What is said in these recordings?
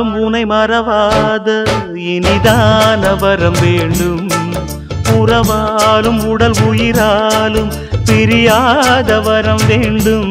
நாளும் உனை மறவாத இனிதான வரம் வேண்டும் உறவாலும் உடல் உயிராலும் பிரியாத வரம் வேண்டும்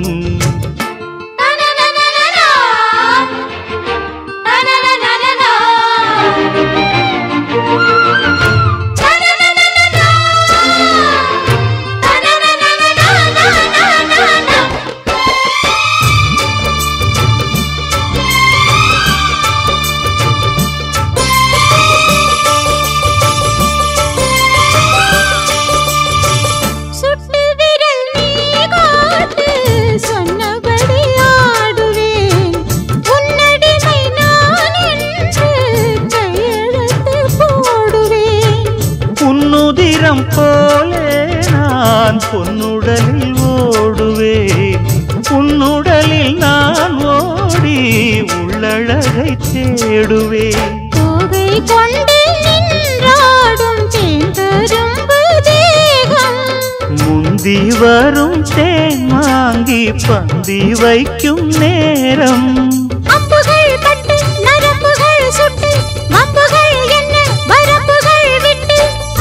சுட்டு விரல் நீ காட்டு சொன்னபடி ஆடுவேன் உன்னடிமை நான் என்று கையெழுத்து போடுவேன் உன்னுதிரம் போலே நான் பொன்னுடலில் ஓடுவேன் உன்னுடலில் நான் ஓடி உள்ளழகை தேடுவேன் தோகை கொண்டு நின்றாடும் தேந்தரும்பு தேகம் முந்தி வரும் தேன் வாங்கி பந்தி வைக்கும் நேரம் அம்புகள் பட்டு நரம்புகள் சுட்டு வம்புகள் என்ன வரம்புகள் விட்டு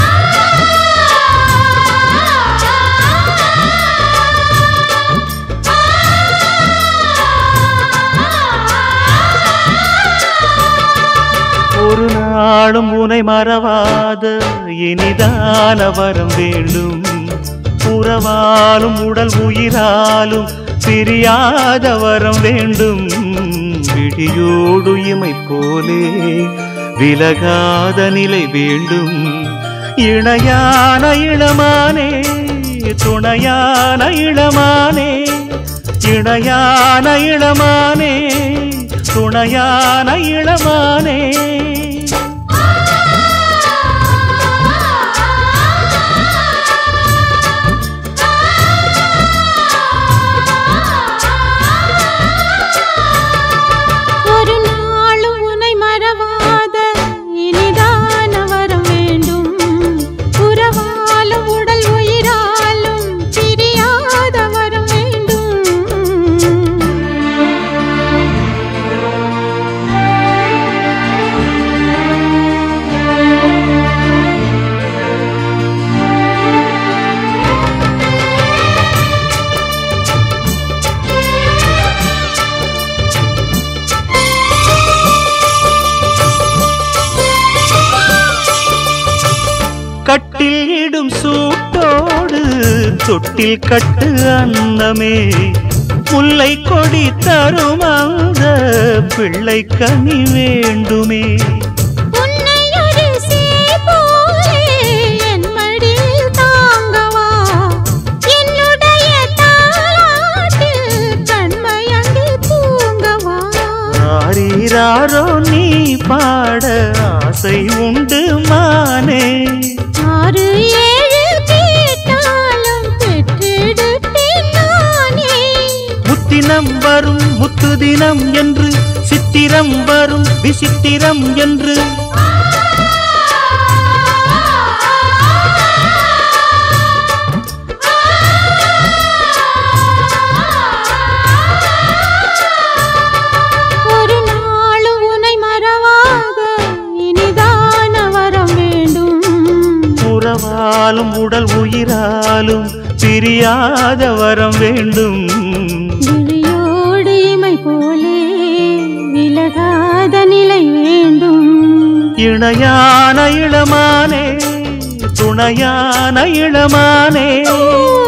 ஒரு நாளும் உனை மறவாத இனிதான வரம் வேண்டும் உறவாலும் உடல் உயிராலும் பிரியாத வரம் வேண்டும் விழியோடு இமை போலே விலகாத நிலை வேண்டும் இணையான இளமானே துணையான இளமானே இணையான இளமானே துணையான இளமானே ஒரு நாளும் உன்னை மறவாத இனிதான வரம் வேண்டும் உறவாலும் உடல் உயிராலும் பிரியாத வரம் வேண்டும் கட்டில் இடும் சூட்டோடு தொட்டில் கட்டு அன்னமே முல்லை கொடி தரும் அந்த பிள்ளை கனி வேண்டுமே உன்னை ஒரு சேய் போலே என் மடியில் தாங்கவா என்னுடைய தாலாட்டில் கண்மயங்கி தூங்கவா ஆரீராரோ நீ பாட ஆசை உண்டு மானே ஆறு ஏழு கேட்டாலும் பெற்றெடுப்பேன் நானே முத்தினம் வரும் முத்து தினம் என்று சித்திரம் வரும் விசித்திரம் என்று ஒரு நாளும் உன்னை மறவாத இனிதான வரம் வேண்டும் உறவாலும் உடல் உயிராலும் பிரியாத வரம் வேண்டும் விழியோடு இமை போலே விலகாத நிலை வேண்டும் இணையான இளமானே துணையான இளமானே ஓ